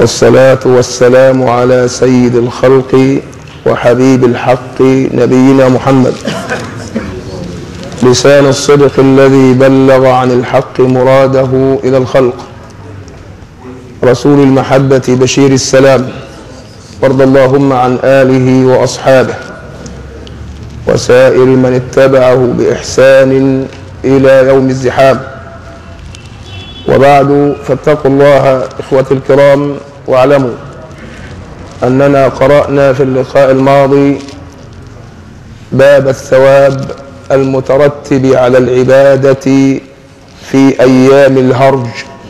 والصلاة والسلام على سيد الخلق وحبيب الحق نبينا محمد لسان الصدق الذي بلغ عن الحق مراده إلى الخلق رسول المحبة بشير السلام وارض اللهم عن آله وأصحابه وسائر من اتبعه بإحسان إلى يوم الزحام وبعد فاتقوا الله إخوة الكرام واعلموا أننا قرأنا في اللقاء الماضي باب الثواب المترتب على العبادة في أيام الهرج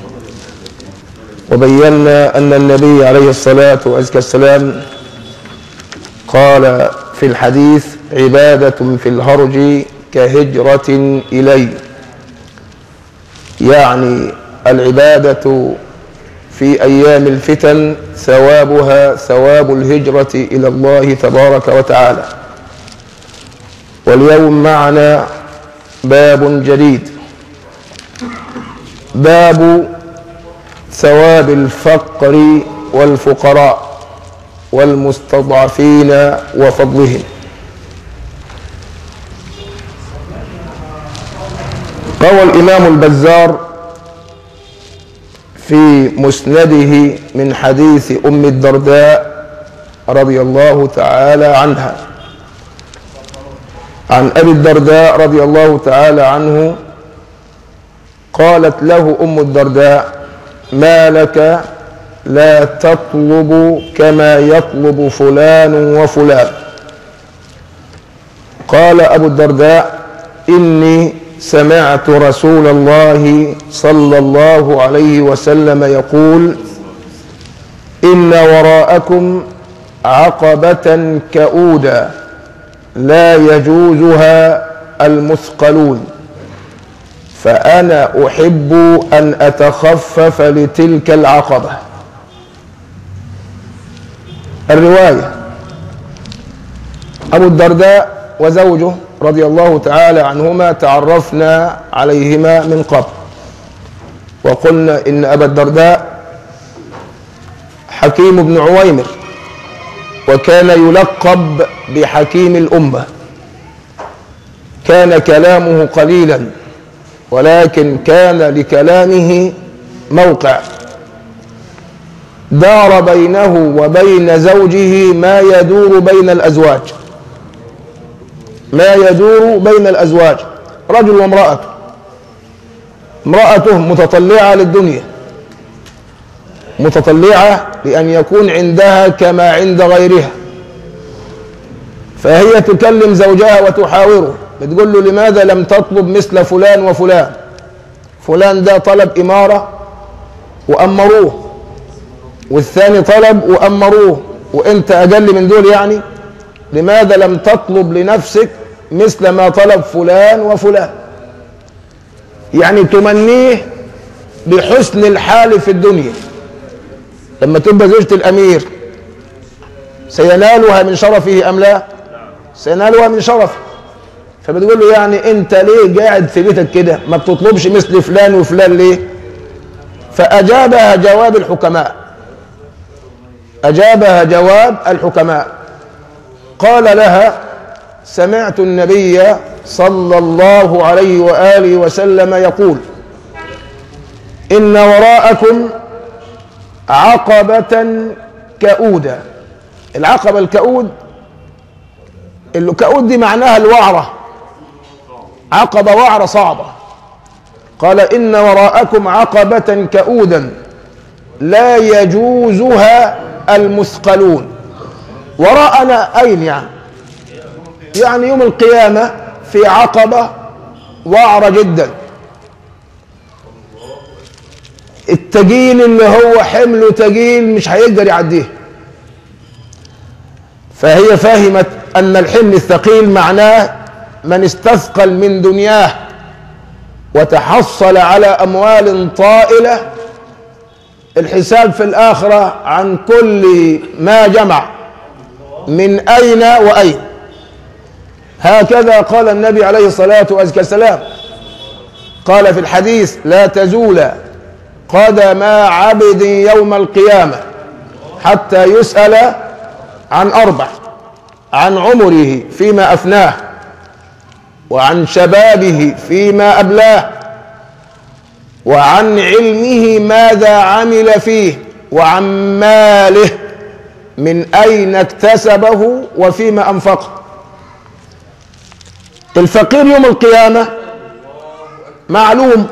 وبينا أن النبي عليه الصلاة والسلام قال في الحديث عبادة في الهرج كهجرة إلي يعني العبادة في أيام الفتن ثوابها ثواب الهجرة إلى الله تبارك وتعالى واليوم معنا باب جديد باب ثواب الفقر والفقراء والمستضعفين وفضلهم روى الإمام البزار في مسنده من حديث أم الدرداء رضي الله تعالى عنها عن أبي الدرداء رضي الله تعالى عنه قالت له أم الدرداء ما لك لا تطلب كما يطلب فلان وفلان قال أبو الدرداء إني سمعت رسول الله صلى الله عليه وسلم يقول إن وراءكم عقبة كؤودا لا يجوزها المثقلون فأنا أحب أن أتخفف لتلك العقبة الرواية أبو الدرداء وزوجه رضي الله تعالى عنهما تعرفنا عليهما من قبل وقلنا إن أبا الدرداء حكيم بن عويمر وكان يلقب بحكيم الأمة كان كلامه قليلا ولكن كان لكلامه موقع دار بينه وبين زوجه ما يدور بين الأزواج ما يدور بين الأزواج رجل وامرأته امرأته متطلعة للدنيا متطلعة لأن يكون عندها كما عند غيرها فهي تكلم زوجها وتحاوره بتقول له لماذا لم تطلب مثل فلان وفلان فلان ده طلب إمارة وأمروه والثاني طلب وأمروه وانت أقل من دول يعني لماذا لم تطلب لنفسك مثل ما طلب فلان وفلان يعني تمنيه بحسن الحال في الدنيا لما تبقى زوجة الأمير سينالها من شرفه أم لا سينالها من شرفه فبتقول له يعني انت ليه قاعد في بيتك كده ما بتطلبش مثل فلان وفلان ليه فأجابها جواب الحكماء أجابها جواب الحكماء قال لها سمعت النبي صلى الله عليه وآله وسلم يقول إن وراءكم عقبة كؤودا العقبة الكؤود الكؤود دي معناها الوعرة عقبة وعرة صعبة قال إن وراءكم عقبة كؤودا لا يجوزها المثقلون وراءنا أين يعني يعني يوم القيامة في عقبة وعرة جدا التجيل اللي هو حمله تجيل مش هيقدر يعديه فهي فهمت أن الحمل الثقيل معناه من استثقل من دنياه وتحصل على أموال طائلة الحساب في الآخرة عن كل ما جمع من أين وأين هكذا قال النبي عليه الصلاة والسلام قال في الحديث لا تزول قدم عبد يوم القيامة حتى يسأل عن أربع عن عمره فيما أفناه وعن شبابه فيما أبلاه وعن علمه ماذا عمل فيه وعن ماله من أين اكتسبه وفيما أنفقه الفقير يوم القيامة معلوم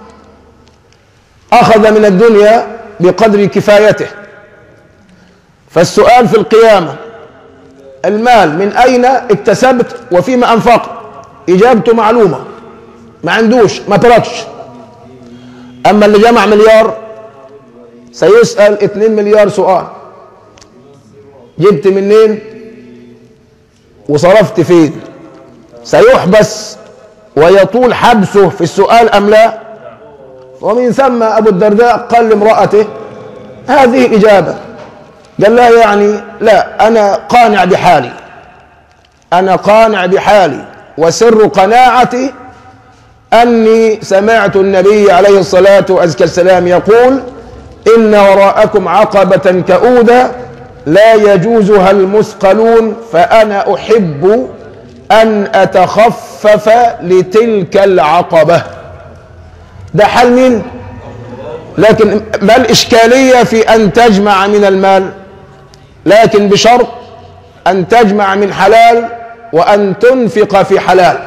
أخذ من الدنيا بقدر كفايته فالسؤال في القيامة المال من أين اكتسبت وفيما أنفقت إجابته معلومة ما عندوش ما تركش أما اللي جمع مليار سيسأل 2 مليار سؤال جبت منين وصرفت فين سيحبس ويطول حبسه في السؤال أم لا ومن ثم أبو الدرداء قال لامرأته هذه إجابة قال لها يعني لا أنا قانع بحالي أنا قانع بحالي وسر قناعتي أني سمعت النبي عليه الصلاة والسلام يقول إن وراءكم عقبة كؤودة لا يجوزها المثقلون فأنا أحب أن أتخفف لتلك العقبة ده حال مين لكن ما الإشكالية في أن تجمع من المال لكن بشرط أن تجمع من حلال وأن تنفق في حلال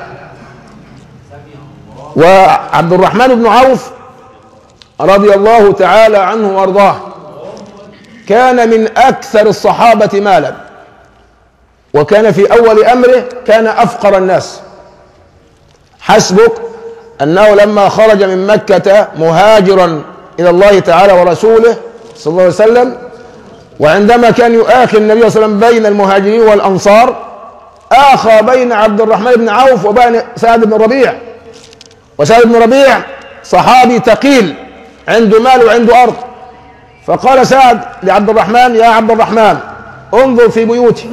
وعبد الرحمن بن عوف رضي الله تعالى عنه وارضاه كان من أكثر الصحابة مالا وكان في أول أمره كان أفقر الناس حسبك أنه لما خرج من مكة مهاجرا إلى الله تعالى ورسوله صلى الله عليه وسلم وعندما كان يؤاخي النبي صلى الله عليه وسلم بين المهاجرين والأنصار آخى بين عبد الرحمن بن عوف وبين سعد بن ربيع وسعد بن ربيع صحابي ثقيل عنده مال وعنده أرض فقال سعد لعبد الرحمن يا عبد الرحمن انظر في بيوتي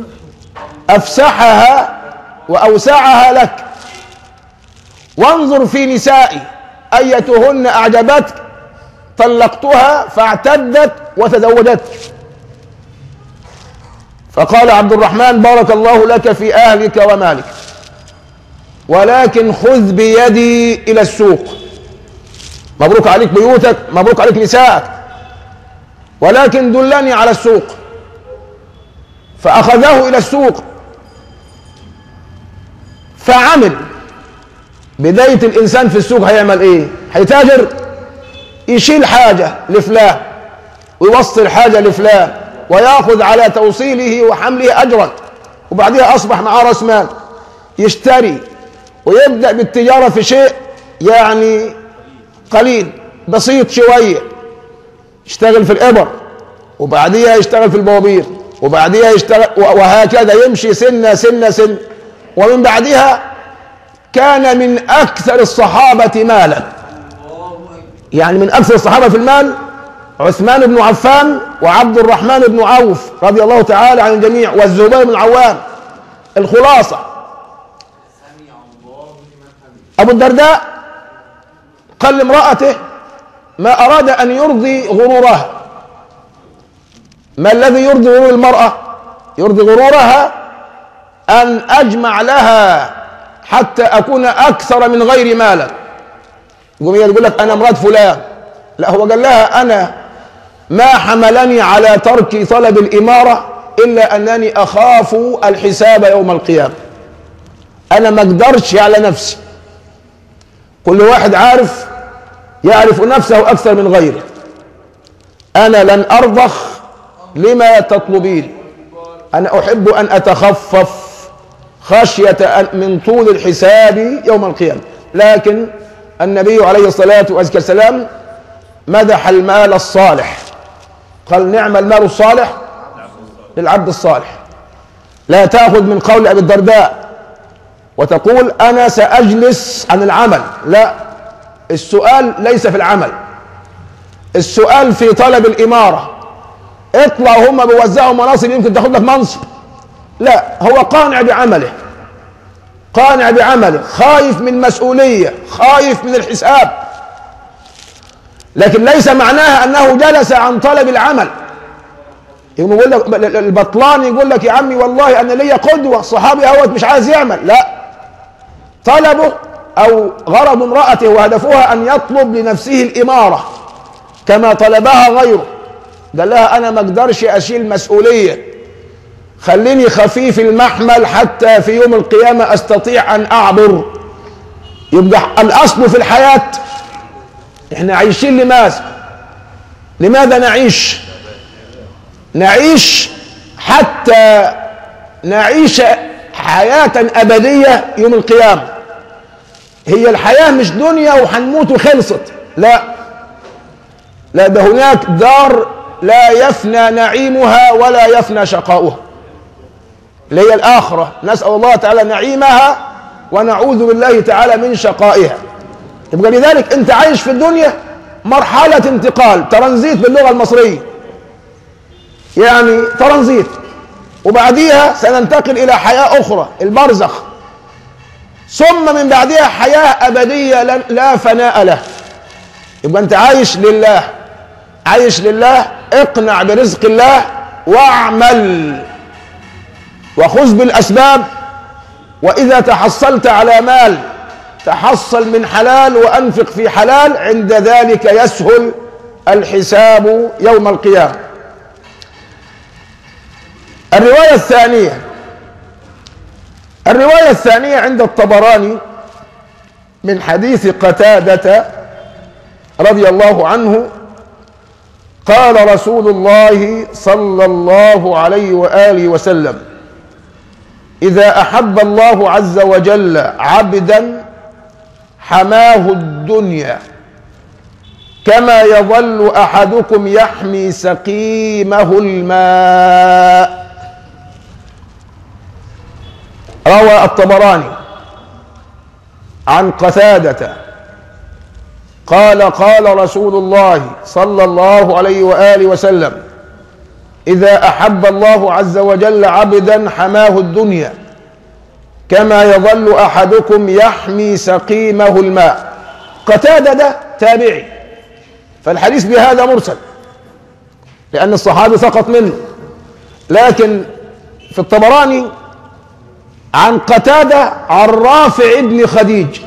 أفسحها وأوسعها لك وانظر في نسائي أيتهن أعجبتك طلقتها فاعتدت وتزوجتك فقال عبد الرحمن بارك الله لك في أهلك ومالك ولكن خذ بيدي إلى السوق مبروك عليك بيوتك مبروك عليك نسائك ولكن دلني على السوق فأخذه إلى السوق فعمل بداية الإنسان في السوق هيعمل إيه؟ هيتاجر يشيل حاجة لفلان ويوصل حاجة لفلان ويأخذ على توصيله وحمله أجرا وبعدها أصبح معاه رأس مال يشتري ويبدأ بالتجارة في شيء يعني قليل بسيط شوية يشتغل في الإبر وبعديها يشتغل في البوابير وبعديها يشتغل وهكذا يمشي سنة سنة سن ومن بعدها كان من أكثر الصحابة مالا يعني من أكثر الصحابة في المال عثمان بن عفان وعبد الرحمن بن عوف رضي الله تعالى عن الجميع والزبير بن عوام الخلاصة أبو الدرداء قال لامرأته ما أراد أن يرضي غرورها ما الذي يرضي غرور المرأة يرضي غرورها أن أجمع لها حتى أكون أكثر من غير مالا يقوم هي تقول لك أنا مرات فلان لا هو قال لها أنا ما حملني على ترك طلب الإمارة إلا أنني أخاف الحساب يوم القيامة أنا ما أقدرش على نفسي كل واحد عارف يعرف نفسه أكثر من غيره أنا لن أرضخ لما تطلبين أنا أحب أن أتخفف خشية من طول الحساب يوم القيامة لكن النبي عليه الصلاة والسلام مدح المال الصالح قال نعم المال الصالح للعبد الصالح لا تأخذ من قول أبي الدرداء وتقول أنا سأجلس عن العمل لا السؤال ليس في العمل السؤال في طلب الإمارة اطلع هم بيوزعوا مناصب يمكن تاخد لك منصب لا هو قانع بعمله قانع بعمله خايف من مسؤولية خايف من الحساب لكن ليس معناها أنه جلس عن طلب العمل يقوم يقول لك البطلان يقول لك يا عمي والله انا ليا قدوه صحابي اهوت مش عايز يعمل لا طلبه او غرض امراته وهدفها ان يطلب لنفسه الاماره كما طلبها غيره قال لها انا ما اقدرش اشيل مسؤوليه خليني خفيف المحمل حتى في يوم القيامه استطيع ان اعبر يبقى الاصل في الحياه احنا عايشين لماذا لماذا نعيش نعيش حتى نعيش حياة أبدية يوم القيامة هي الحياة مش دنيا وهنموت وخلصت لا لا ده هناك دار لا يفنى نعيمها ولا يفنى شقاؤها اللي هي الآخرة نسأل الله تعالى نعيمها ونعوذ بالله تعالى من شقائها يبقى لذلك أنت عايش في الدنيا مرحلة انتقال ترانزيت باللغة المصرية يعني ترانزيت وبعديها سننتقل إلى حياة أخرى البرزخ ثم من بعدها حياة أبدية لا فناء له يبقى أنت عايش لله عايش لله اقنع برزق الله واعمل وخذ بالأسباب وإذا تحصلت على مال تحصل من حلال وأنفق في حلال عند ذلك يسهل الحساب يوم القيامة الرواية الثانية الرواية الثانية عند الطبراني من حديث قتادة رضي الله عنه قال رسول الله صلى الله عليه وآله وسلم إذا أحب الله عز وجل عبدا حماه الدنيا كما يظل أحدكم يحمي سقيمه الماء روى الطبراني عن قتادة قال قال رسول الله صلى الله عليه وآله وسلم إذا أحب الله عز وجل عبدا حماه الدنيا كما يظل أحدكم يحمي سقيمه الماء قتادة ده تابعي فالحديث بهذا مرسل لأن الصحابي سقط منه لكن في الطبراني عن قتادة عن رافع ابن خديج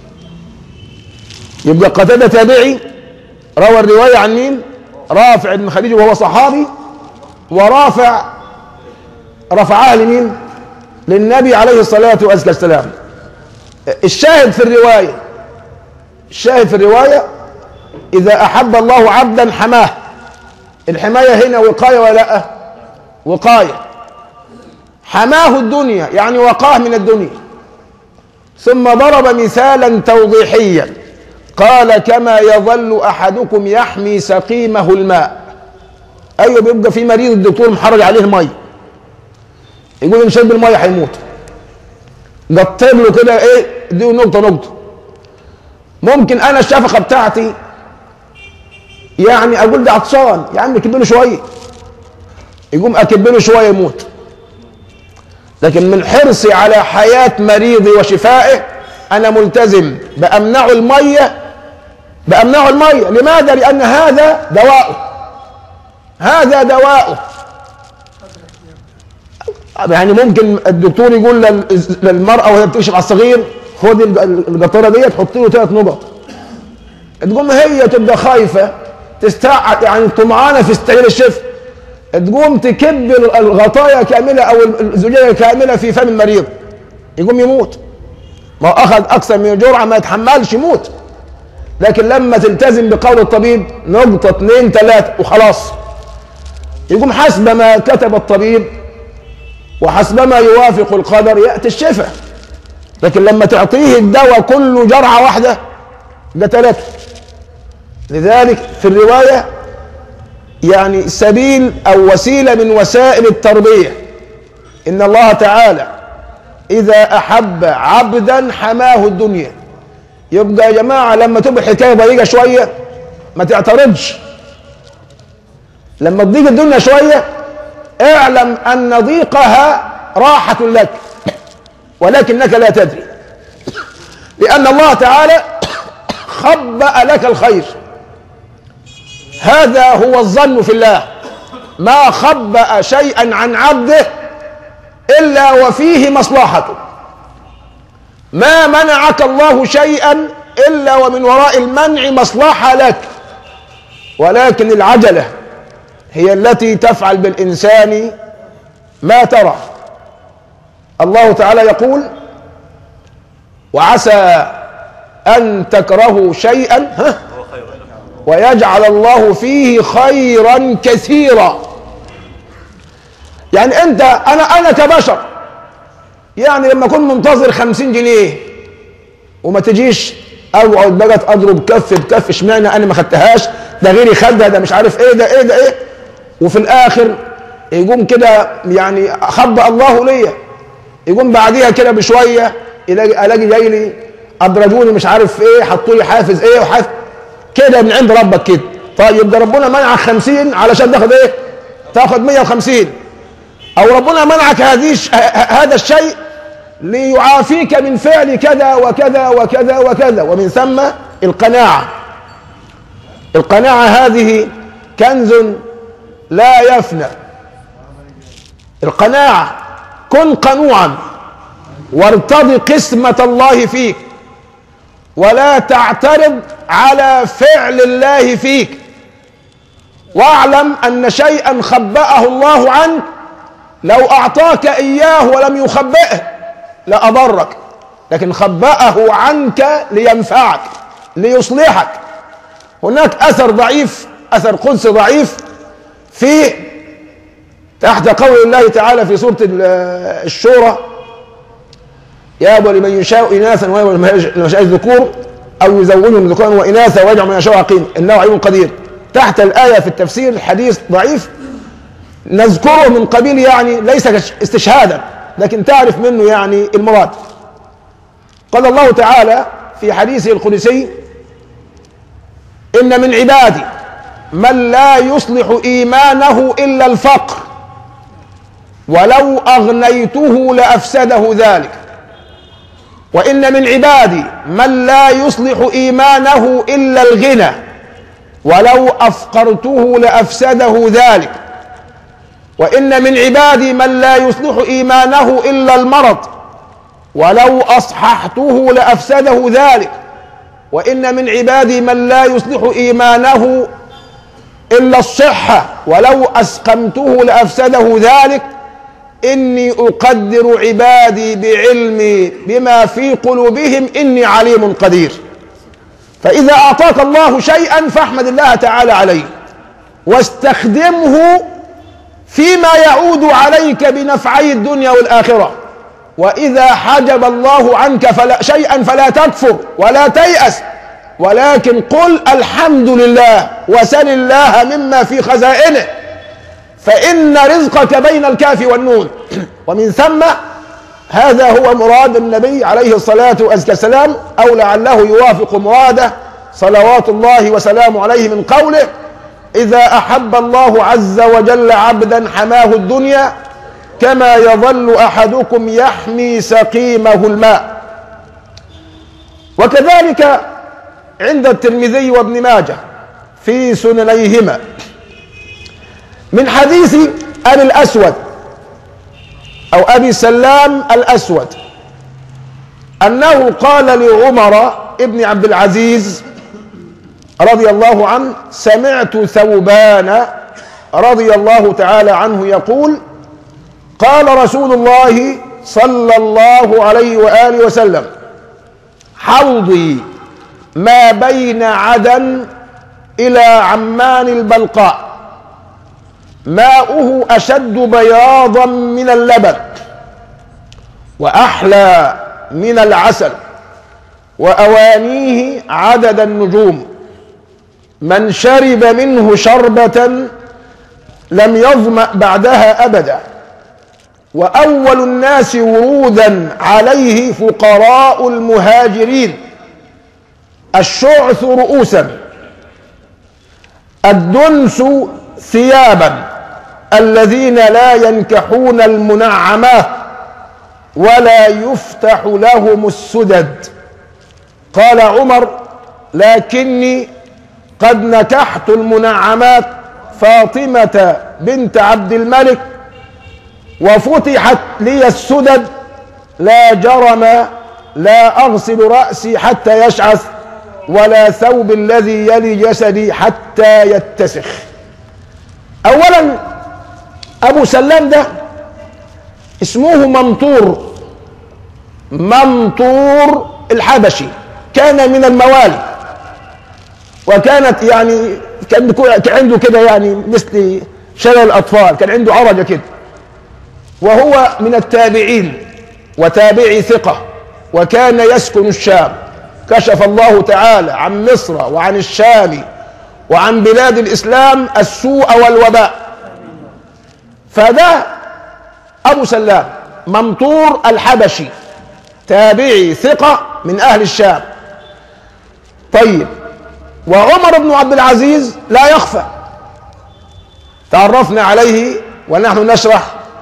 يبقى قتادة تابعي روى الرواية عن مين؟ رافع بن خديج وهو صحابي ورافع رفعها لمين؟ للنبي عليه الصلاة والسلام الشاهد في الرواية الشاهد في الرواية إذا أحب الله عبدا حماه الحماية هنا وقاية ولا لا وقاية حماه الدنيا يعني وقاه من الدنيا ثم ضرب مثالا توضيحيا قال كما يظل أحدكم يحمي سقيمه الماء أيوة بيبقى في مريض الدكتور محرج عليه المية يقول ان شرب المية هيموت قطب له كده ايه دي نقطة نقطة ممكن انا الشفقة بتاعتي يعني اقول ده عطشان يا عم كب له شوية يقوم اكب له شوية يموت لكن من حرصي على حياة مريضي وشفائه انا ملتزم بامنعه المية بامنعه المية لماذا لان هذا دواؤه هذا دواؤه يعني ممكن الدكتور يقول للمرأة وهي بتكشف على الصغير خد القطرة دي تحط له ثلاث نقط تقوم هي تبقى خايفة تستع يعني طمعانة في استعجال الشفاء تقوم تكب الغطايا كاملة أو الزجاجة كاملة في فم المريض يقوم يموت ما أخذ أكثر من جرعة ما يتحملش يموت لكن لما تلتزم بقول الطبيب نقطة اثنين ثلاثة وخلاص يقوم حسب ما كتب الطبيب وحسب ما يوافق القدر يأتي الشفاء لكن لما تعطيه الدواء كله جرعة واحدة قتلته لذلك في الرواية يعني سبيل أو وسيلة من وسائل التربية إن الله تعالى إذا أحب عبدا حماه الدنيا يبقى يا جماعة لما تبقى الحكاية ضيقة شوية ما تعترضش لما تضيق الدنيا شوية اعلم أن ضيقها راحة لك ولكنك لا تدري لأن الله تعالى خبأ لك الخير هذا هو الظن في الله ما خبأ شيئا عن عبده إلا وفيه مصلحته ما منعك الله شيئا إلا ومن وراء المنع مصلحة لك ولكن العجلة هي التي تفعل بالإنسان ما ترى الله تعالى يقول وعسى أن تكرهوا شيئا ها ويجعل الله فيه خيرا كثيرا يعني أنت أنا أنا كبشر يعني لما أكون منتظر خمسين جنيه وما تجيش اقعد بقى اضرب كف بكف اشمعنى انا ما خدتهاش ده غيري خدها ده مش عارف ايه ده ايه ده ايه وفي الاخر يقوم كده يعني خبأ الله ليا يقوم بعديها كده بشويه يلاقي الاقي جاي لي ادرجوني مش عارف ايه حطوا لي حافز ايه وحافز كده من عند ربك كده طيب ده ربنا منعك 50 علشان تاخد ايه؟ تاخد 150 او ربنا منعك هذه هذا الشيء ليعافيك من فعل كذا وكذا وكذا وكذا ومن ثم القناعة القناعة هذه كنز لا يفنى القناعة كن قنوعا وارتضي قسمة الله فيك ولا تعترض على فعل الله فيك واعلم أن شيئا خبأه الله عنك لو أعطاك إياه ولم يخبئه لأضرك لكن خبأه عنك لينفعك ليصلحك هناك أثر ضعيف أثر قدس ضعيف في تحت قول الله تعالى في سورة الشورى يا أبو لمن يشاء إناثا ويا لمن يشاء الذكور أو يزوجهم ذكورا وإناثا ويجعل من يشاء عقيم إنه عليم قدير تحت الآية في التفسير الحديث ضعيف نذكره من قبيل يعني ليس استشهادا لكن تعرف منه يعني المراد قال الله تعالى في حديثه القدسي إن من عبادي من لا يصلح إيمانه إلا الفقر ولو أغنيته لأفسده ذلك وإن من عبادي من لا يصلح إيمانه إلا الغنى ولو أفقرته لأفسده ذلك وإن من عبادي من لا يصلح إيمانه إلا المرض ولو أصححته لأفسده ذلك وإن من عبادي من لا يصلح إيمانه إلا الصحة ولو أسقمته لأفسده ذلك إني أقدر عبادي بعلمي بما في قلوبهم إني عليم قدير فإذا أعطاك الله شيئا فاحمد الله تعالى عليه واستخدمه فيما يعود عليك بنفعي الدنيا والآخرة وإذا حجب الله عنك فلا شيئا فلا تكفر ولا تيأس ولكن قل الحمد لله وسل الله مما في خزائنه فإن رزقك بين الكاف والنون ومن ثم هذا هو مراد النبي عليه الصلاة والسلام أو لعله يوافق مراده صلوات الله وسلامه عليه من قوله إذا أحب الله عز وجل عبدا حماه الدنيا كما يظل أحدكم يحمي سقيمه الماء وكذلك عند الترمذي وابن ماجه في سننيهما من حديث أبي الأسود أو أبي سلام الأسود أنه قال لعمر ابن عبد العزيز رضي الله عنه سمعت ثوبان رضي الله تعالى عنه يقول قال رسول الله صلى الله عليه وآله وسلم حوضي ما بين عدن إلى عمان البلقاء ماؤه أشد بياضا من اللبن وأحلى من العسل وأوانيه عدد النجوم من شرب منه شربة لم يظمأ بعدها أبدا وأول الناس ورودا عليه فقراء المهاجرين الشعث رؤوسا الدنس ثيابا الذين لا ينكحون المنعمات ولا يفتح لهم السدد قال عمر لكني قد نكحت المنعمات فاطمة بنت عبد الملك وفتحت لي السدد لا جرم لا أغسل رأسي حتى يشعث ولا ثوب الذي يلي جسدي حتى يتسخ أولا أبو سلام ده اسمه ممطور ممطور الحبشي كان من الموالي وكانت يعني كان بيكون- كان عنده كده يعني مثل شلل الأطفال كان عنده عرجة كده وهو من التابعين وتابعي ثقة وكان يسكن الشام كشف الله تعالى عن مصر وعن الشام وعن بلاد الإسلام السوء والوباء فده أبو سلام ممطور الحبشي تابعي ثقة من أهل الشام طيب وعمر بن عبد العزيز لا يخفى تعرفنا عليه ونحن نشرح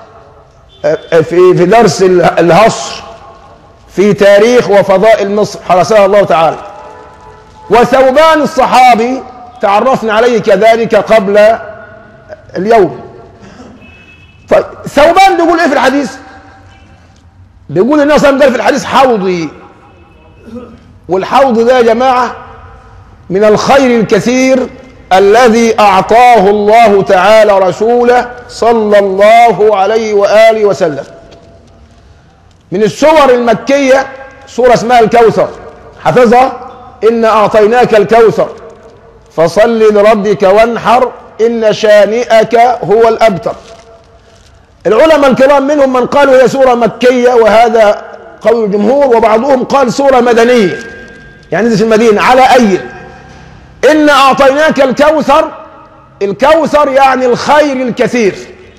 في في درس الهصر في تاريخ وفضائل مصر حرسها الله تعالى وثوبان الصحابي تعرفنا عليه كذلك قبل اليوم طيب ثوبان بيقول ايه في الحديث بيقول النبي صلى الله عليه وسلم قال في الحديث حوضي والحوض ده يا جماعه من الخير الكثير الذي اعطاه الله تعالى رسوله صلى الله عليه واله وسلم من السور المكيه سوره اسمها الكوثر حفظها ان اعطيناك الكوثر فصل لربك وانحر ان شانئك هو الابتر العلماء الكرام منهم من قالوا هي سوره مكيه وهذا قول الجمهور وبعضهم قال سوره مدنيه يعني نزل في المدينه على اي إن أعطيناك الكوثر الكوثر يعني الخير الكثير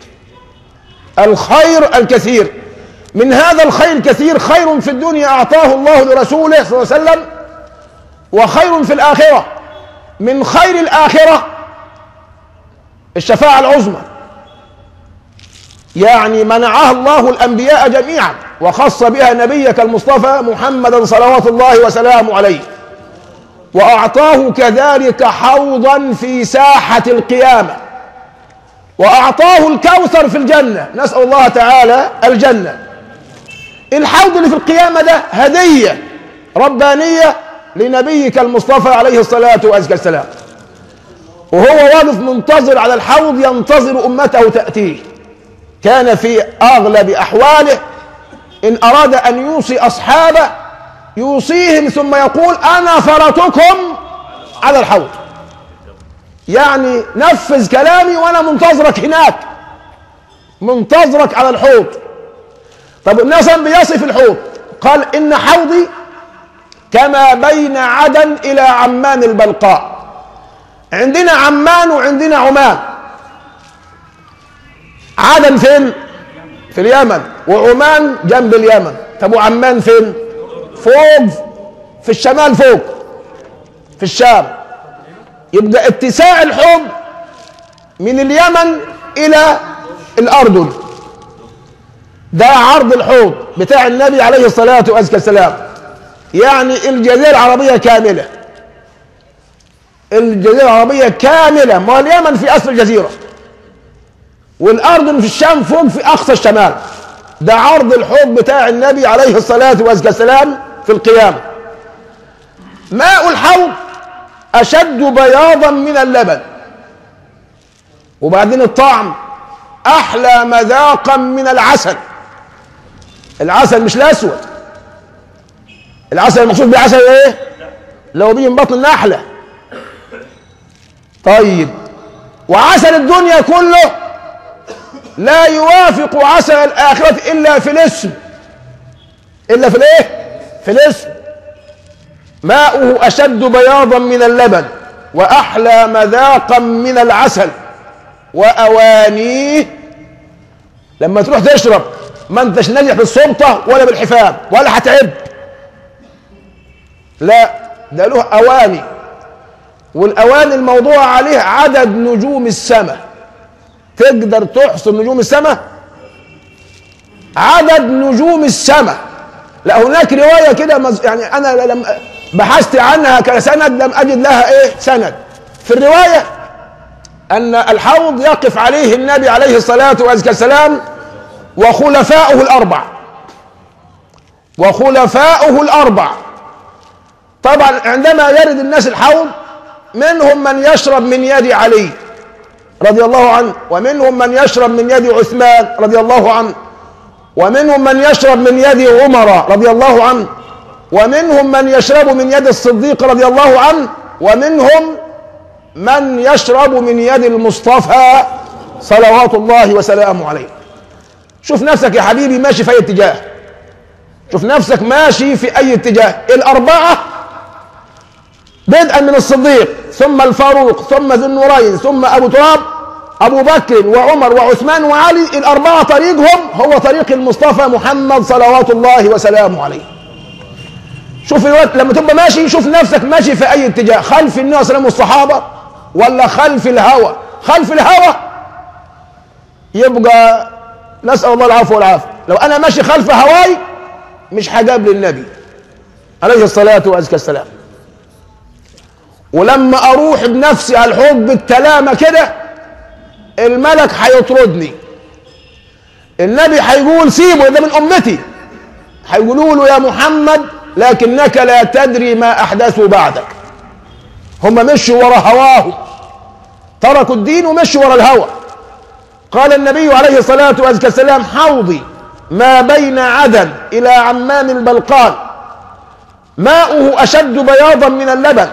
الخير الكثير من هذا الخير الكثير خير في الدنيا أعطاه الله لرسوله صلى الله عليه وسلم وخير في الآخرة من خير الآخرة الشفاعة العظمى يعني منعها الله الأنبياء جميعا وخص بها نبيك المصطفى محمدا صلوات الله وسلامه عليه واعطاه كذلك حوضا في ساحه القيامه واعطاه الكوثر في الجنه نسال الله تعالى الجنه الحوض اللي في القيامه ده هديه ربانيه لنبيك المصطفى عليه الصلاه والسلام وهو واقف منتظر على الحوض ينتظر امته تاتيه كان في اغلب احواله ان اراد ان يوصي اصحابه يوصيهم ثم يقول انا فرطكم على الحوض يعني نفذ كلامي وانا منتظرك هناك منتظرك على الحوض طب الناس بيصف الحوض قال ان حوضي كما بين عدن الى عمان البلقاء عندنا عمان وعندنا عمان عدن فين في اليمن وعمان جنب اليمن طب وعمان فين فوق في الشمال فوق في الشام يبقى اتساع الحوض من اليمن الى الاردن ده عرض الحوض بتاع النبي عليه الصلاه والسلام يعني الجزيره العربيه كامله الجزيره العربيه كامله ما اليمن في اسفل الجزيره والاردن في الشام فوق في اقصى الشمال ده عرض الحوض بتاع النبي عليه الصلاه والسلام في القيامه ماء الحوض اشد بياضا من اللبن وبعدين الطعم احلى مذاقا من العسل العسل مش الاسود العسل المقصود بعسل ايه لو بيجي من بطن النحله طيب وعسل الدنيا كله لا يوافق عسل الآخرة إلا في الاسم إلا في الإيه؟ في الاسم ماؤه أشد بياضا من اللبن وأحلى مذاقا من العسل وأوانيه لما تروح تشرب ما انتش ناجح بالسلطة ولا بالحفاظ ولا هتعب لا ده له أواني والأواني الموضوع عليه عدد نجوم السماء تقدر تحصر نجوم السماء عدد نجوم السماء لا هناك روايه كده مز... يعني انا لم بحثت عنها كسند لم اجد لها ايه سند في الروايه أن الحوض يقف عليه النبي عليه الصلاة والسلام وخلفاؤه الأربع وخلفاؤه الأربع طبعا عندما يرد الناس الحوض منهم من يشرب من يد علي رضي الله عنه ومنهم من يشرب من يد عثمان رضي الله عنه ومنهم من يشرب من يد عمر رضي الله عنه ومنهم من يشرب من يد الصديق رضي الله عنه ومنهم من يشرب من يد المصطفى صلوات الله وسلامه عليه شوف نفسك يا حبيبي ماشي في اي اتجاه شوف نفسك ماشي في اي اتجاه الاربعه بدءا من الصديق ثم الفاروق ثم ذو النورين ثم ابو تراب ابو بكر وعمر وعثمان وعلي الاربعه طريقهم هو طريق المصطفى محمد صلوات الله وسلامه عليه شوف الوقت لما تبقى ماشي شوف نفسك ماشي في اي اتجاه خلف النبي صلى الله عليه وسلم والصحابه ولا خلف الهوى خلف الهوى يبقى نسال الله العفو والعافيه لو انا ماشي خلف هواي مش هجاب للنبي عليه الصلاه والسلام ولما اروح بنفسي على الحوض بالتلامه كده الملك هيطردني النبي هيقول سيبه ده من امتي هيقولوا له يا محمد لكنك لا تدري ما احدثوا بعدك هم مشوا ورا هواهم تركوا الدين ومشوا ورا الهوى قال النبي عليه الصلاة والسلام حوضي ما بين عدن إلى عمان البلقان ماؤه أشد بياضا من اللبن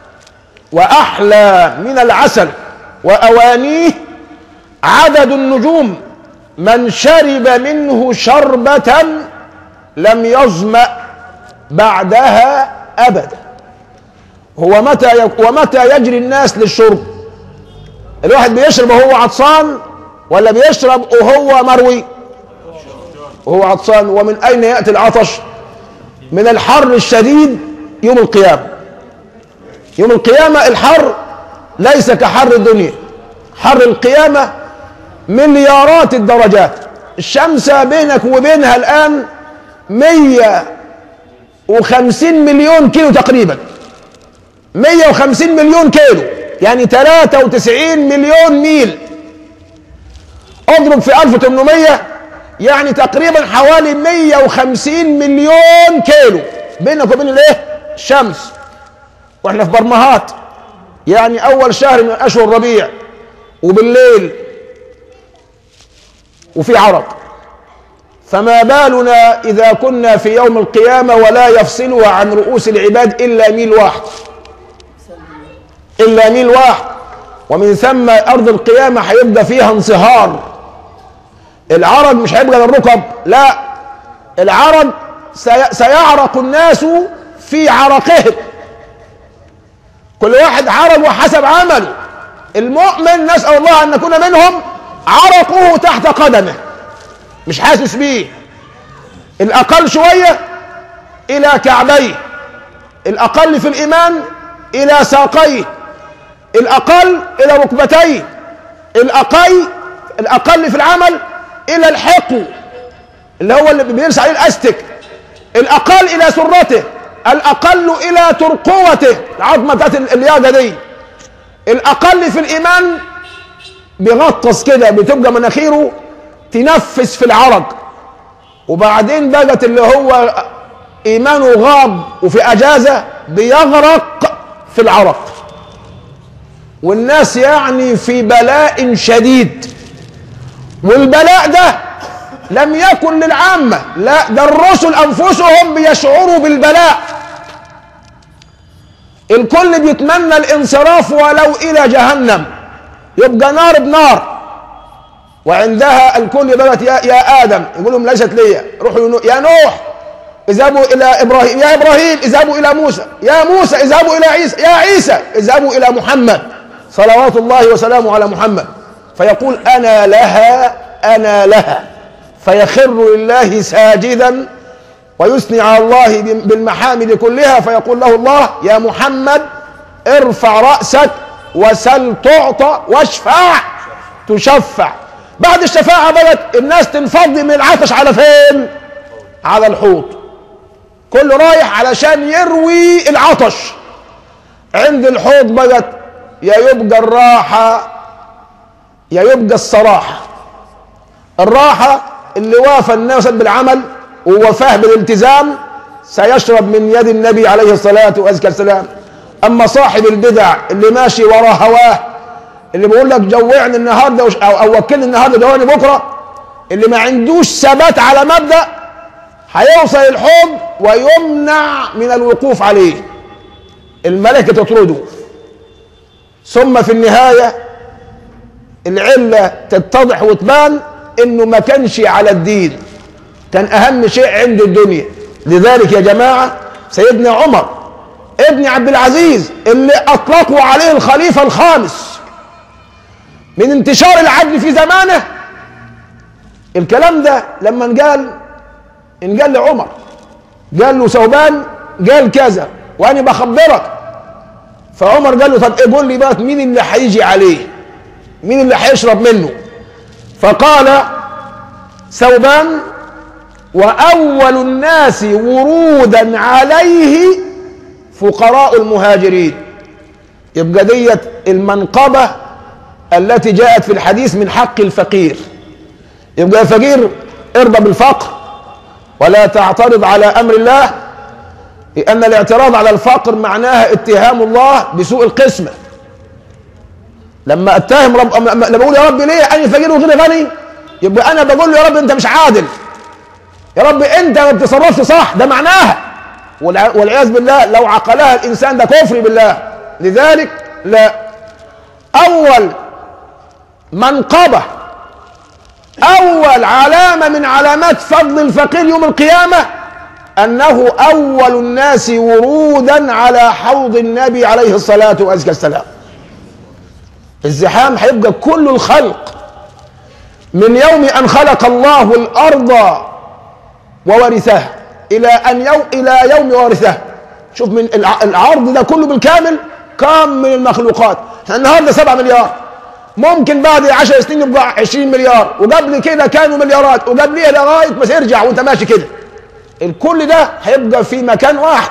وأحلى من العسل وأوانيه عدد النجوم من شرب منه شربة لم يظمأ بعدها أبدا هو متى يك... ومتى يجري الناس للشرب الواحد بيشرب وهو عطسان ولا بيشرب وهو مروي وهو عطسان ومن أين يأتي العطش من الحر الشديد يوم القيامة يوم القيامة الحر ليس كحر الدنيا حر القيامة مليارات الدرجات الشمس بينك وبينها الآن مية وخمسين مليون كيلو تقريبا مية وخمسين مليون كيلو يعني تلاتة وتسعين مليون ميل اضرب في ألف وتمنمية يعني تقريبا حوالي مية وخمسين مليون كيلو بينك وبين الايه الشمس واحنا في برمهات يعني اول شهر من اشهر الربيع وبالليل وفي عرق فما بالنا اذا كنا في يوم القيامه ولا يفصلها عن رؤوس العباد الا ميل واحد الا ميل واحد ومن ثم ارض القيامه هيبقى فيها انصهار العرج مش هيبقى للركب لا العرج سي... سيعرق الناس في عرقهم كل واحد عرج وحسب عمله المؤمن نسأل الله أن نكون منهم عرقه تحت قدمه مش حاسس بيه الأقل شوية إلى كعبيه الأقل في الإيمان إلى ساقيه الأقل إلى ركبتيه الأقل الأقل في العمل إلى الحقو اللي هو اللي بيرسى عليه الأستك الأقل إلى سرته الأقل إلى ترقوته العظمة بتاعت الياقة دي الأقل في الإيمان بيغطس كده بتبقى مناخيره تنفس في العرق وبعدين بقت اللي هو إيمانه غاب وفي أجازة بيغرق في العرق والناس يعني في بلاء شديد والبلاء ده لم يكن للعامة لا ده الرسل أنفسهم بيشعروا بالبلاء الكل بيتمنى الانصراف ولو إلى جهنم يبقى نار بنار وعندها الكل بلت يا, يا آدم يقول لهم ليست لي روحوا يا نوح اذهبوا إلى إبراهيم يا إبراهيم اذهبوا إلى موسى يا موسى اذهبوا إلى عيسى يا عيسى اذهبوا إلى محمد صلوات الله وسلامه على محمد فيقول أنا لها أنا لها فيخر لله ساجدا ويثني على الله بالمحامد كلها فيقول له الله يا محمد ارفع رأسك وسل تعطى واشفع تشفع بعد الشفاعة بدأت الناس تنفض من العطش على فين على الحوض كله رايح علشان يروي العطش عند الحوض بدأت يا يبقى الراحة يا يبقى الصراحة الراحة اللي وافى الناس بالعمل ووفاه بالالتزام سيشرب من يد النبي عليه الصلاة والسلام أما صاحب البدع اللي ماشي ورا هواه اللي بيقول لك جوعني النهارده وش- أو, أو وكلني النهارده جوعني بكرة اللي ما عندوش ثبات على مبدأ هيوصل الحوض ويمنع من الوقوف عليه الملائكة تطرده ثم في النهاية العلة تتضح وتبان انه ما كانش على الدين كان اهم شيء عنده الدنيا لذلك يا جماعة سيدنا عمر ابن عبد العزيز اللي اطلقوا عليه الخليفة الخامس من انتشار العدل في زمانه الكلام ده لما انقال انقال لعمر قال له ثوبان قال كذا وانا بخبرك فعمر قال له طب ايه قول لي بقى مين اللي هيجي عليه مين اللي هيشرب منه فقال ثوبان واول الناس ورودا عليه فقراء المهاجرين يبقى ديت المنقبه التي جاءت في الحديث من حق الفقير يبقى يا فقير ارضى بالفقر ولا تعترض على امر الله لان الاعتراض على الفقر معناها اتهام الله بسوء القسمه لما اتهم رب لما بقول يا رب ليه انا فقير وغيري غني يبقى انا بقول له يا رب انت مش عادل يا رب انت ما بتصرفش صح ده معناها والع- والعياذ بالله لو عقلها الانسان ده كفر بالله لذلك لا اول منقبه اول علامه من علامات فضل الفقير يوم القيامه انه اول الناس ورودا على حوض النبي عليه الصلاه والسلام الزحام هيبقى كل الخلق من يوم ان خلق الله الارض وورثها الى ان يوم الى يوم ورثها شوف من الع- العرض ده كله بالكامل كم من المخلوقات احنا النهارده 7 مليار ممكن بعد 10 سنين يبقى 20 مليار وقبل كده كانوا مليارات وقبليها لغايه ما ترجع وانت ماشي كده الكل ده هيبقى في مكان واحد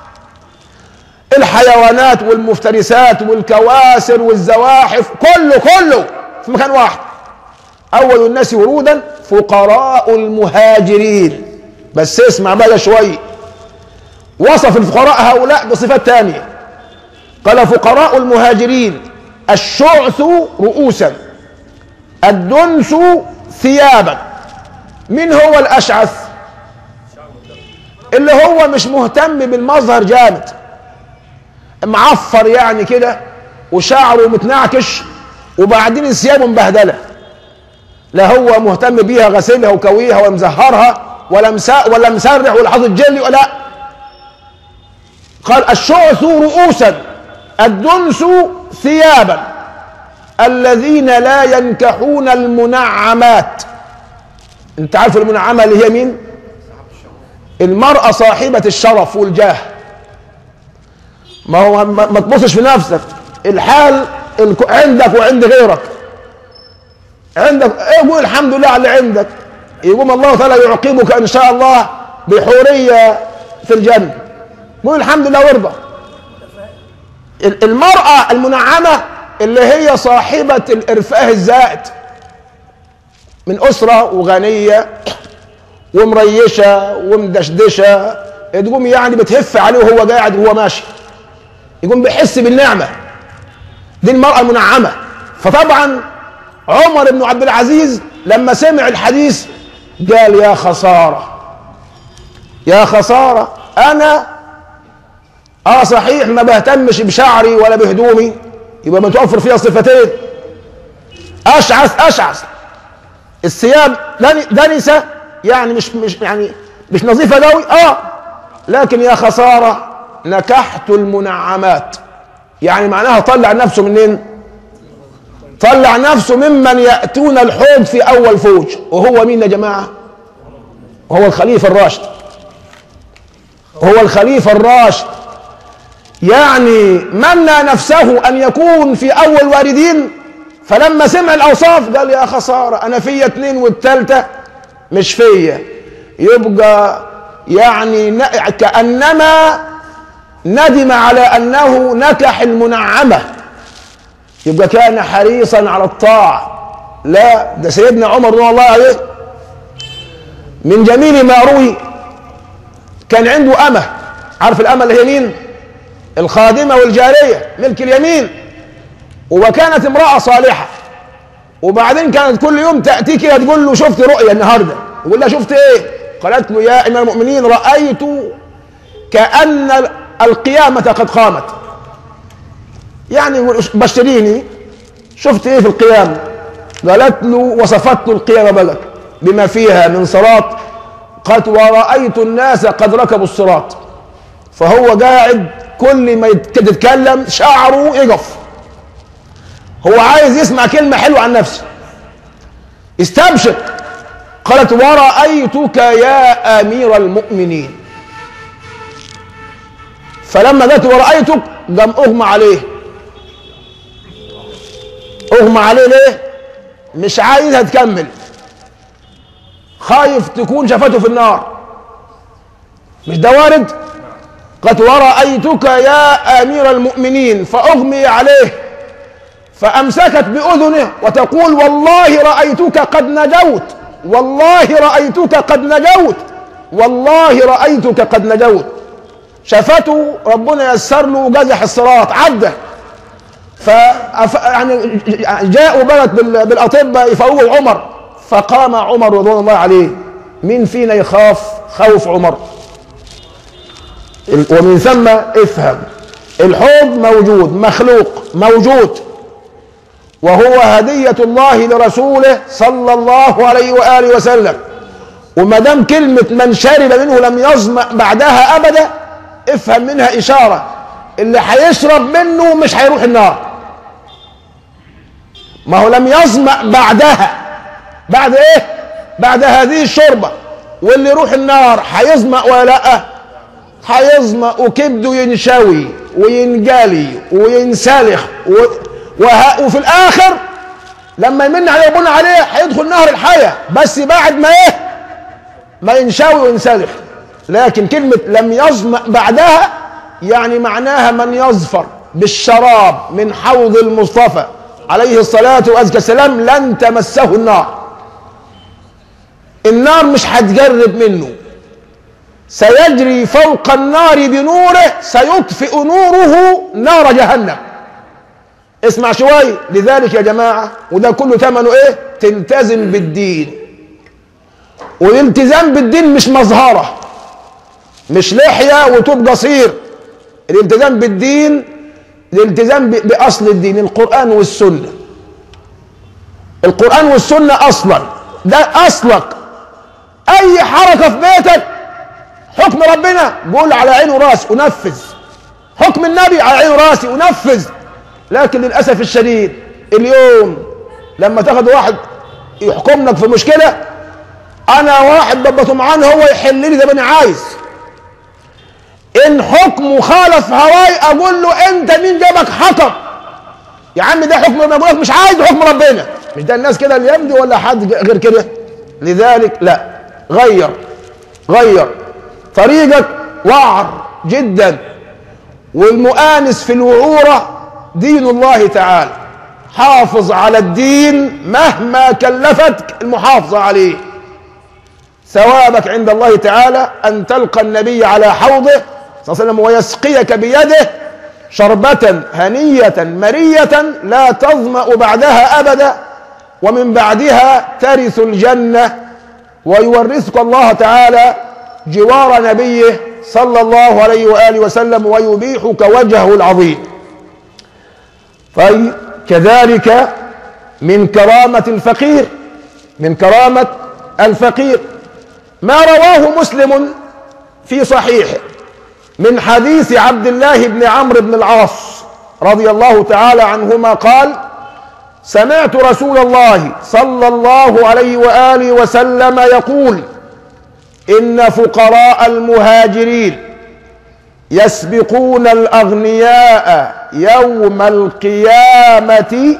الحيوانات والمفترسات والكواسر والزواحف كله كله في مكان واحد اول الناس ورودا فقراء المهاجرين بس اسمع بقى شويه وصف الفقراء هؤلاء بصفات تانية قال فقراء المهاجرين الشعث رؤوسا الدنس ثيابا من هو الاشعث اللي هو مش مهتم بالمظهر جامد معفر يعني كده وشعره متنعكش وبعدين ثيابه مبهدله لا هو مهتم بيها غسلها وكويها ومزهرها ولا مسا ولا مسرح ولا حاطط جلي ولا قال الشعث رؤوسا الدنس ثيابا الذين لا ينكحون المنعمات انت عارف المنعمه اللي هي مين المراه صاحبه الشرف والجاه ما هو ما ما تبصش في نفسك الحال الك- عندك وعند غيرك عندك ايه قول الحمد لله على اللي عندك يقوم الله تعالى يعقبك ان شاء الله بحوريه في الجنه قول الحمد لله وارضى ال- المراه المنعمه اللي هي صاحبه الارفاه الزائد من اسره وغنيه ومريشه ومدشدشه تقوم يعني بتهف عليه وهو قاعد وهو ماشي يقوم بيحس بالنعمه دي المراه المنعمه فطبعا عمر بن عبد العزيز لما سمع الحديث قال يا خساره يا خساره انا اه صحيح ما بهتمش بشعري ولا بهدومي يبقى متوفر فيها صفتين اشعث اشعث الثياب دن- دنسه يعني مش مش يعني مش نظيفه قوي اه لكن يا خساره نكحت المنعمات يعني معناها طلع نفسه منين طلع نفسه ممن ياتون الحوض في اول فوج وهو مين يا جماعه وهو الخليفه الراشد هو الخليفه الراشد يعني منى نفسه ان يكون في اول واردين فلما سمع الاوصاف قال يا خساره انا فيا اتنين والتالته مش فيا يبقى يعني ن- كانما ندم على انه نكح المنعمه يبقى كان حريصا على الطاعه لا ده سيدنا عمر رضي الله عليه من جميل ما روي كان عنده أمة عارف الأمة اللي هي مين الخادمة والجارية ملك اليمين وكانت امرأة صالحة وبعدين كانت كل يوم تأتي كده تقول له شفت رؤيا النهاردة يقول لها شفت ايه قالت له يا إمام المؤمنين رأيت كأن القيامة قد قامت يعني يقول بشريني شفت ايه في القيامة قالت له وصفت له القيامة بقى بما فيها من صراط قالت ورأيت الناس قد ركبوا الصراط فهو قاعد كل ما يتكلم شعره يقف هو عايز يسمع كلمة حلوة عن نفسه استبشر قالت ورأيتك يا أمير المؤمنين فلما جت ورأيتك قام أغمى عليه أغمى عليه ليه؟ مش عايزها تكمل خايف تكون شافته في النار مش ده وارد؟ قد ورأيتك يا أمير المؤمنين فأغمي عليه فأمسكت بأذنه وتقول والله رأيتك قد نجوت والله رأيتك قد نجوت والله رأيتك قد نجوت شافته ربنا يسر له جزح الصراط عدى ف يعني جاءوا بلد بالاطباء يفوقوا عمر فقام عمر رضوان الله عليه مين فينا يخاف خوف عمر ومن ثم افهم الحوض موجود مخلوق موجود وهو هدية الله لرسوله صلى الله عليه وآله وسلم وما دام كلمة من شرب منه لم يظمأ بعدها أبدا افهم منها إشارة اللي هيشرب منه مش هيروح النار ما هو لم يظمأ بعدها بعد ايه بعد هذه الشربة واللي يروح النار هيظمأ ولا لا هيظمأ وكبده ينشوي وينجلي وينسلخ و... وه... وفي الاخر لما يمن عليه يبون عليه هيدخل نهر الحياة بس بعد ما ايه ما ينشوي وينسلخ لكن كلمة لم يظمأ بعدها يعني معناها من يظفر بالشراب من حوض المصطفى عليه الصلاة وأزكى السلام لن تمسه النار النار مش هتجرب منه سيجري فوق النار بنوره سيطفئ نوره نار جهنم اسمع شوي لذلك يا جماعة وده كله ثمنه ايه تلتزم بالدين والالتزام بالدين مش مظهرة مش لحية وتوب قصير الالتزام بالدين الالتزام بأصل الدين القرآن والسنة القرآن والسنة أصلا ده أصلك أي حركة في بيتك حكم ربنا قول على عين وراس ونفذ حكم النبي على عين وراسي ونفذ لكن للأسف الشديد اليوم لما تاخد واحد يحكم لك في مشكلة أنا واحد ببقى طمعان هو يحل لي زي ما أنا عايز إن حكمه خالف هواي أقول له أنت مين جابك حكم يا عم ده حكم ربنا مش عايز حكم ربنا مش ده الناس كده اللي يمضي ولا حد غير كده لذلك لا غير غير طريقك وعر جدا والمؤانس في الوعورة دين الله تعالى حافظ على الدين مهما كلفتك المحافظة عليه ثوابك عند الله تعالى أن تلقى النبي على حوضه صلى الله عليه وسلم ويسقيك بيده شربة هنية مرية لا تظمأ بعدها أبدا ومن بعدها ترث الجنة ويورثك الله تعالى جوار نبيه صلى الله عليه وآله وسلم ويبيحك وجهه العظيم فكذلك من كرامة الفقير من كرامة الفقير ما رواه مسلم في صحيحه من حديث عبد الله بن عمرو بن العاص رضي الله تعالى عنهما قال سمعت رسول الله صلى الله عليه واله وسلم يقول ان فقراء المهاجرين يسبقون الاغنياء يوم القيامه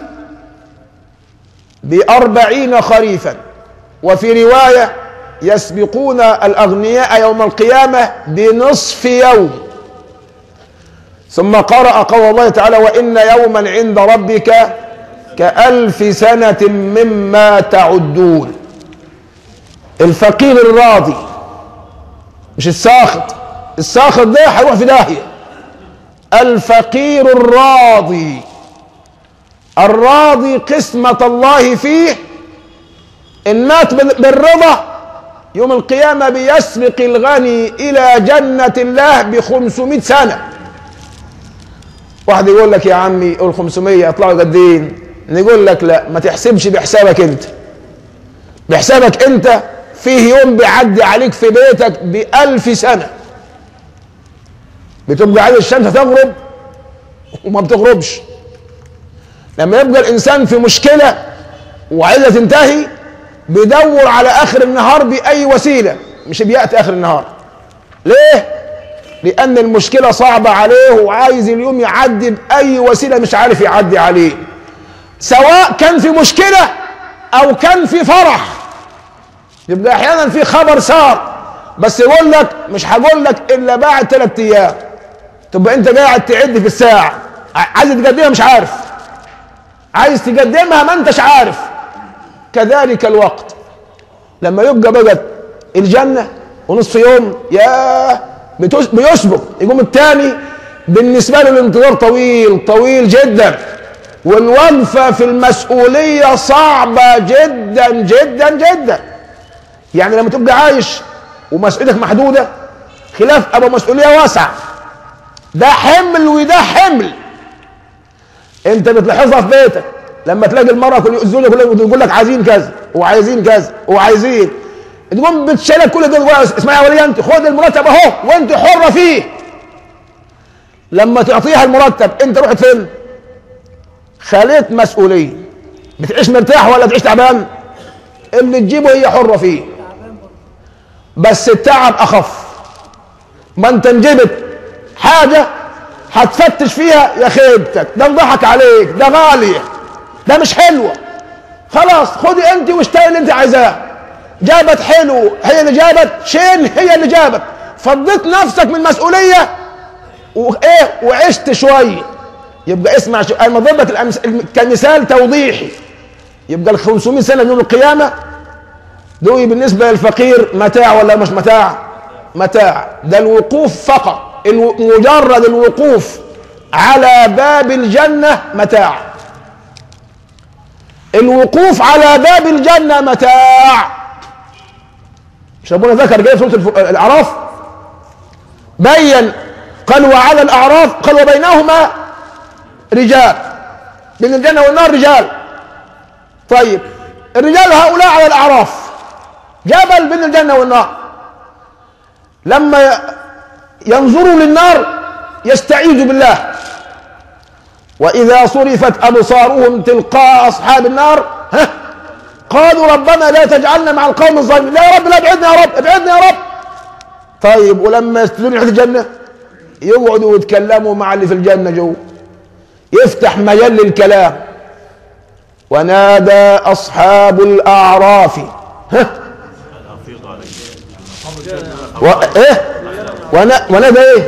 باربعين خريفا وفي روايه يسبقون الاغنياء يوم القيامه بنصف يوم ثم قرأ قول الله تعالى وإن يوما عند ربك كألف سنة مما تعدون الفقير الراضي مش الساخط الساخط ده هيروح في داهية الفقير الراضي الراضي قسمة الله فيه إن مات بالرضا يوم القيامة بيسبق الغني إلى جنة الله بخمسمائة سنة واحد يقول لك يا عمي قول 500 يطلعوا قدين نقول لك لا ما تحسبش بحسابك انت بحسابك انت فيه يوم بيعدي عليك في بيتك بألف سنة بتبقى عايز الشمس تغرب وما بتغربش لما يبقى الإنسان في مشكلة وعايزها تنتهي بيدور على آخر النهار بأي وسيلة مش بيأتي آخر النهار ليه؟ لأن المشكلة صعبة عليه وعايز اليوم يعدي بأي وسيلة مش عارف يعدي عليه سواء كان في مشكلة أو كان في فرح يبقى أحيانا في خبر صار بس يقول لك مش هقول لك إلا بعد ثلاث أيام تبقى أنت قاعد تعد في الساعة عايز تقدمها مش عارف عايز تقدمها ما أنتش عارف كذلك الوقت لما يبقى بقت الجنة ونصف يوم ياه بيسبق يقوم الثاني بالنسبة له الانتظار طويل طويل جدا والوقفة في المسؤولية صعبة جدا جدا جدا يعني لما تبقى عايش ومسؤوليتك محدودة خلاف أبو مسؤولية واسعة ده حمل وده حمل انت بتلاحظها في بيتك لما تلاقي المرأة كل الزوجة كلها تقول لك عايزين كذا وعايزين كذا وعايزين تقوم بتشيلك كل ده اسمعي يا ولي انت خد المرتب اهو وانت حره فيه لما تعطيها المرتب انت رحت فين خليت مسؤوليه بتعيش مرتاح ولا تعيش تعبان اللي تجيبه هي حره فيه بس التعب اخف ما انت انجبت حاجه هتفتش فيها يا خيبتك ده انضحك عليك ده غاليه ده مش حلوه خلاص خدي انت واشتري اللي انت عايزاه جابت حلو هي اللي جابت شين هي اللي جابت فضيت نفسك من مسؤولية وايه وعشت شوية يبقى اسمع شو انا بضرب لك الأمس... كمثال توضيحي يبقى ال 500 سنة من يوم القيامة دول بالنسبة للفقير متاع ولا مش متاع؟ متاع ده الوقوف فقط الو... مجرد الوقوف على باب الجنة متاع الوقوف على باب الجنة متاع مش ربنا ذكر جاي في سوره الاعراف بين قال وعلى الاعراف قال وبينهما رجال بين الجنه والنار رجال طيب الرجال هؤلاء على الاعراف جبل بين الجنه والنار لما ينظروا للنار يستعيذوا بالله واذا صرفت ابصارهم تلقاء اصحاب النار ها قالوا ربنا لا تجعلنا مع القوم الظالمين لا يا رب لا ابعدنا يا رب ابعدنا يا رب طيب ولما يستدون ريحه الجنه يقعدوا يتكلموا مع اللي في الجنه جو يفتح مجال للكلام ونادى اصحاب الاعراف ها و... ايه ونا... ونادى ايه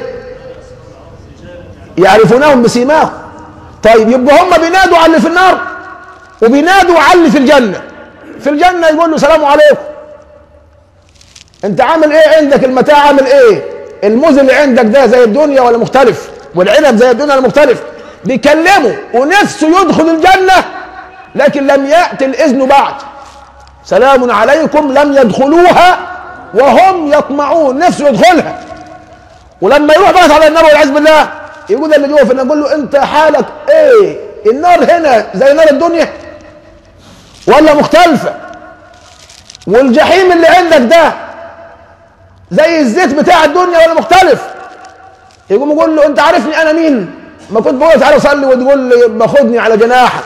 يعرفونهم بسيماهم طيب يبقى هم بينادوا على اللي في النار وبينادوا على اللي في الجنه في الجنة يقول له سلام عليكم انت عامل ايه عندك المتاع عامل ايه الموز اللي عندك ده زي الدنيا ولا مختلف والعنب زي الدنيا ولا مختلف بيكلمه ونفسه يدخل الجنة لكن لم يأتي الإذن بعد سلام عليكم لم يدخلوها وهم يطمعون نفسه يدخلها ولما يروح بقى على النار والعياذ بالله يقول اللي جوه في النار يقول له انت حالك ايه النار هنا زي نار الدنيا ولا مختلفة والجحيم اللي عندك ده زي الزيت بتاع الدنيا ولا مختلف يقوم يقول له انت عارفني انا مين ما كنت بقول تعالى صلي وتقول لي باخدني على جناحك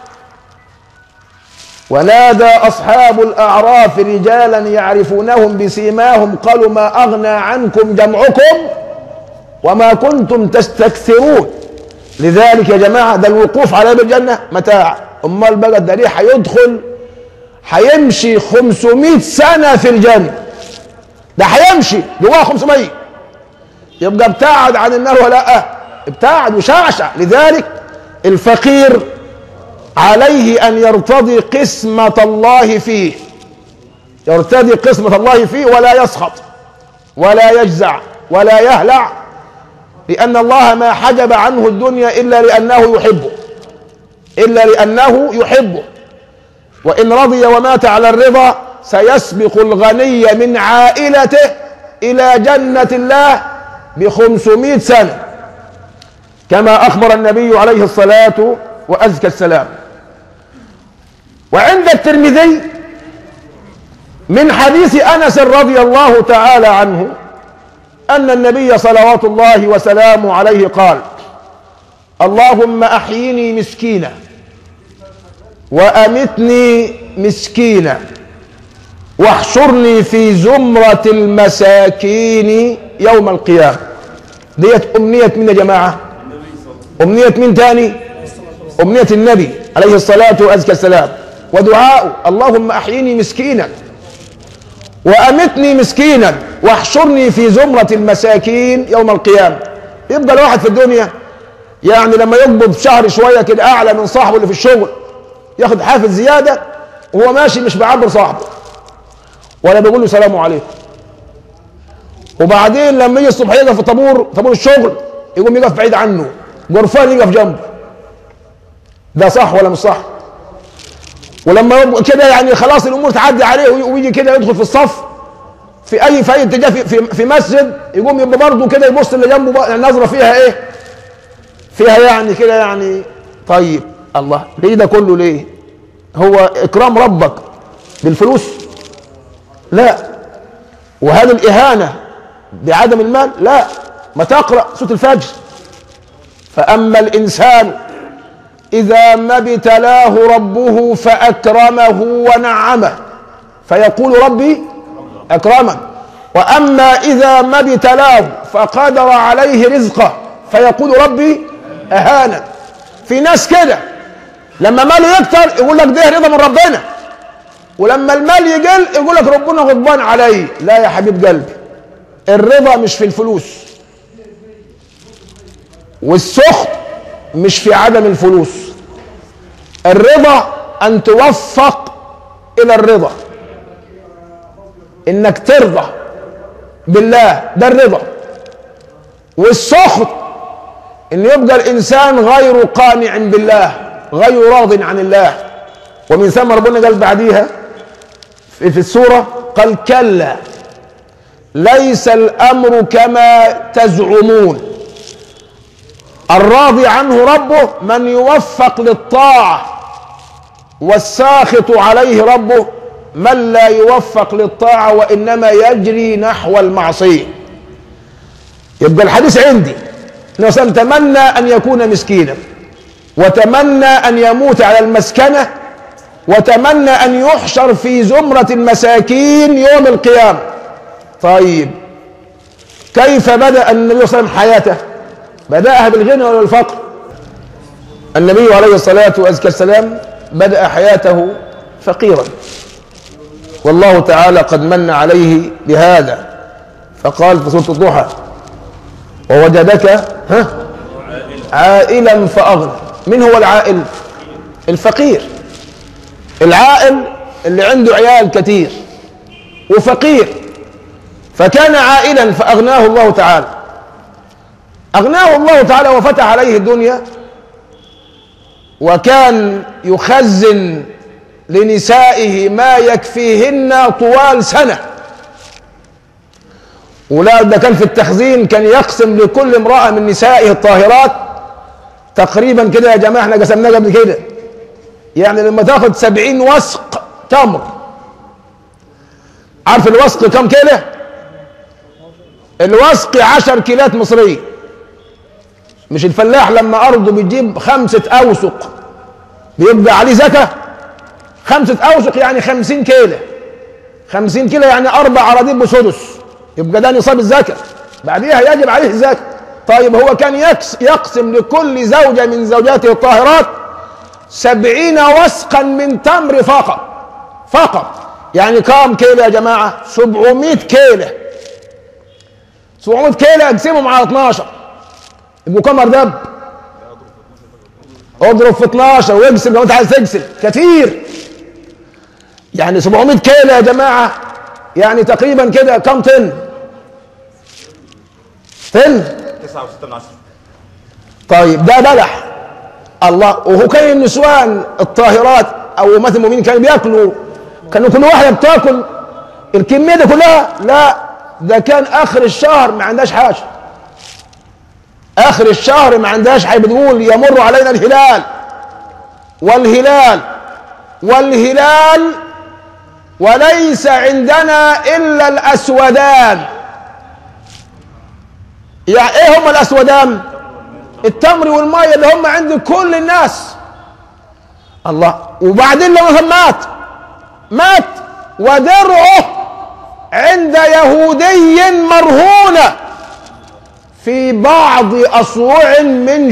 ونادى اصحاب الاعراف رجالا يعرفونهم بسيماهم قالوا ما اغنى عنكم جمعكم وما كنتم تستكثرون لذلك يا جماعه ده الوقوف على باب الجنه متاع امال بقى ده ليه هيدخل هيمشي 500 سنه في الجنه ده هيمشي جواه 500 يبقى ابتعد عن النار ولا لا ابتعد وشعشع لذلك الفقير عليه أن يرتضي قسمة الله فيه يرتدي قسمة الله فيه ولا يسخط ولا يجزع ولا يهلع لأن الله ما حجب عنه الدنيا إلا لأنه يحبه إلا لأنه يحبه وإن رضي ومات على الرضا سيسبق الغني من عائلته إلى جنة الله بخمسمائة سنة كما أخبر النبي عليه الصلاة وأزكى السلام وعند الترمذي من حديث أنس رضي الله تعالى عنه أن النبي صلوات الله وسلامه عليه قال اللهم أحيني مسكينا وأمتني مسكينا واحشرني في زمرة المساكين يوم القيامة ديت أمنية من يا جماعة أمنية من تاني أمنية النبي عليه الصلاة وأزكى السلام ودعاء اللهم أحيني مسكينا وأمتني مسكينا واحشرني في زمرة المساكين يوم القيامة يبقى الواحد في الدنيا يعني لما يقبض شهر شوية كده أعلى من صاحبه اللي في الشغل ياخد حافز زيادة وهو ماشي مش بعبر صاحبه ولا بيقول له سلام عليكم وبعدين لما يجي الصبح يقف في طابور طابور الشغل يقوم يقف بعيد عنه غرفان يقف جنبه ده صح ولا مش صح ولما يبقى كده يعني خلاص الامور تعدي عليه ويجي كده يدخل في الصف في اي في اي اتجاه في, في, في مسجد يقوم يبقى برضه كده يبص اللي جنبه بقى النظره فيها ايه؟ فيها يعني كده يعني طيب الله ليه ده كله ليه؟ هو اكرام ربك بالفلوس؟ لا وهذه الاهانه بعدم المال؟ لا ما تقرا سوره الفجر فاما الانسان إذا ما ابتلاه ربه فأكرمه ونعمه فيقول ربي أكرمن وأما إذا ما ابتلاه فقدر عليه رزقه فيقول ربي أهانا في ناس كده لما ماله يكتر يقول لك ده رضا من ربنا ولما المال يقل يقول لك ربنا غضبان علي لا يا حبيب قلبي الرضا مش في الفلوس والسخط مش في عدم الفلوس الرضا ان توفق الى الرضا انك ترضى بالله ده الرضا والسخط ان يبقى الانسان غير قانع بالله غير راض عن الله ومن ثم ربنا قال بعديها في السوره قال كلا ليس الامر كما تزعمون الراضي عنه ربه من يوفق للطاعه والساخط عليه ربه من لا يوفق للطاعه وانما يجري نحو المعصيه يبقى الحديث عندي انه تمنى ان يكون مسكينا وتمنى ان يموت على المسكنه وتمنى ان يحشر في زمره المساكين يوم القيامه طيب كيف بدا النبي صلى الله عليه وسلم حياته بداها بالغنى ولا الفقر النبي عليه الصلاه والسلام بدا حياته فقيرا والله تعالى قد من عليه بهذا فقال في سوره الضحى ووجدك ها عائلا فأغنى من هو العائل الفقير العائل اللي عنده عيال كثير وفقير فكان عائلا فأغناه الله تعالى أغناه الله تعالى وفتح عليه الدنيا وكان يخزن لنسائه ما يكفيهن طوال سنه ولا ده كان في التخزين كان يقسم لكل امرأة من نسائه الطاهرات تقريبا كده يا جماعة احنا قسمناه قبل كده يعني لما تاخد سبعين وسق تمر عارف الوسق كم كيلة الوسق عشر كيلات مصرية مش الفلاح لما أرضه بيجيب خمسة أوسق بيبقى عليه زكاة خمسة أوسق يعني خمسين كيلة خمسين كيلة يعني أربع أراضيب بسدس يبقى ده نصاب الزكاة بعديها يجب عليه الزكاة طيب هو كان يكس يقسم لكل زوجة من زوجاته الطاهرات سبعين وسقا من تمر فقط فقط يعني كام كيلو يا جماعة سبعمائة كيلو سبعمائة كيلو اقسمهم على 12 يبقوا كم ارداب اضرب في 12 واقسم لو انت عايز تقسم كتير يعني 700 كيلو يا جماعه يعني تقريبا كده كم طن؟ طن 9 و6 طيب ده بلح الله وهو كان النسوان الطاهرات او مثل المؤمنين كانوا بياكلوا كانوا كل واحده بتاكل الكميه دي كلها لا ده كان اخر الشهر ما عندهاش حاجه اخر الشهر ما عندهاش حاجه بتقول يمر علينا الهلال والهلال والهلال وليس عندنا الا الاسودان يعني ايه هم الاسودان التمر والماء اللي هم عند كل الناس الله وبعدين لو مثلا مات مات ودرعه عند يهودي مرهونة في بعض أصوع من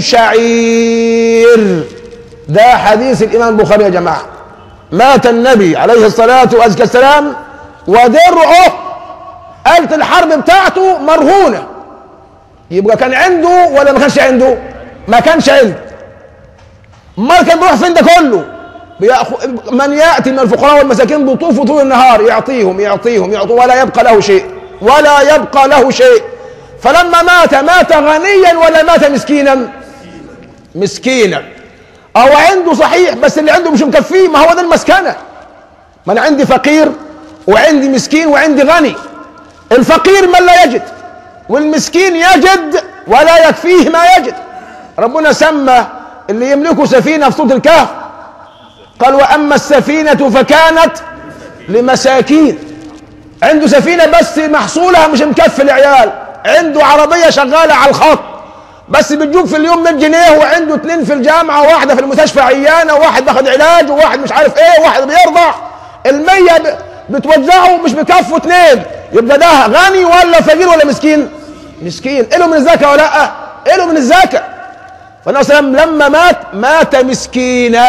شعير ده حديث الإمام البخاري يا جماعة مات النبي عليه الصلاة والسلام ودرعه آلة الحرب بتاعته مرهونة يبقى كان عنده ولا ما كانش عنده ما كانش عنده امال كان بيروح فين ده كله بيأخو... من ياتي من الفقراء والمساكين بيطوفوا طول النهار يعطيهم يعطيهم يعطيهم ولا يبقى له شيء ولا يبقى له شيء فلما مات مات غنيا ولا مات مسكينا مسكينا او عنده صحيح بس اللي عنده مش مكفيه ما هو ده المسكنه ما انا عندي فقير وعندي مسكين وعندي غني الفقير من لا يجد والمسكين يجد ولا يكفيه ما يجد ربنا سمى اللي يملكوا سفينة في سورة الكهف قال وأما السفينة فكانت لمساكين عنده سفينة بس محصولها مش مكفي العيال عنده عربية شغالة على الخط بس بتجوب في اليوم 100 جنيه وعنده اتنين في الجامعة وواحدة في المستشفى عيانة وواحد باخد علاج وواحد مش عارف ايه وواحد بيرضع المية بتوزعه مش بكفوا اتنين يبقى ده غني ولا فقير ولا مسكين مسكين إله من الزكاة ولا لا إله من الزكاة فالنبي صلى الله عليه وسلم لما مات مات مسكينا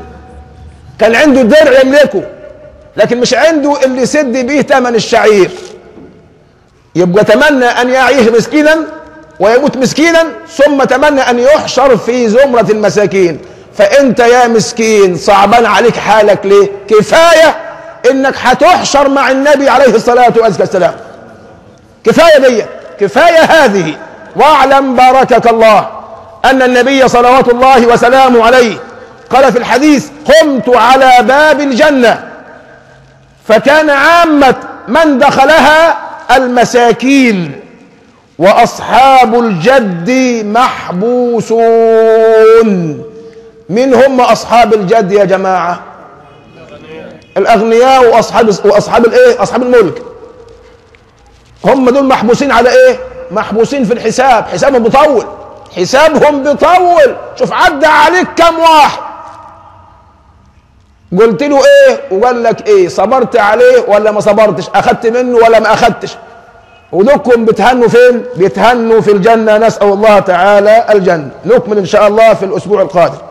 كان عنده درع يملكه لكن مش عنده اللي يسد به ثمن الشعير يبقى تمنى ان يعيش مسكينا ويموت مسكينا ثم تمنى ان يحشر في زمرة المساكين فانت يا مسكين صعبان عليك حالك ليه كفاية انك هتحشر مع النبي عليه الصلاة والسلام كفاية دي كفاية هذه واعلم باركك الله ان النبي صلوات الله وسلامه عليه قال في الحديث قمت على باب الجنة فكان عامة من دخلها المساكين واصحاب الجد محبوسون من هم اصحاب الجد يا جماعه الاغنياء واصحاب واصحاب الايه اصحاب الملك هم دول محبوسين على ايه محبوسين في الحساب حسابهم بيطول حسابهم بيطول شوف عدى عليك كم واحد قلت له ايه وقال لك ايه صبرت عليه ولا ما صبرتش اخدت منه ولا ما اخدتش ودكم بتهنوا فين بيتهنوا في الجنة نسأل الله تعالى الجنة نكمل ان شاء الله في الاسبوع القادم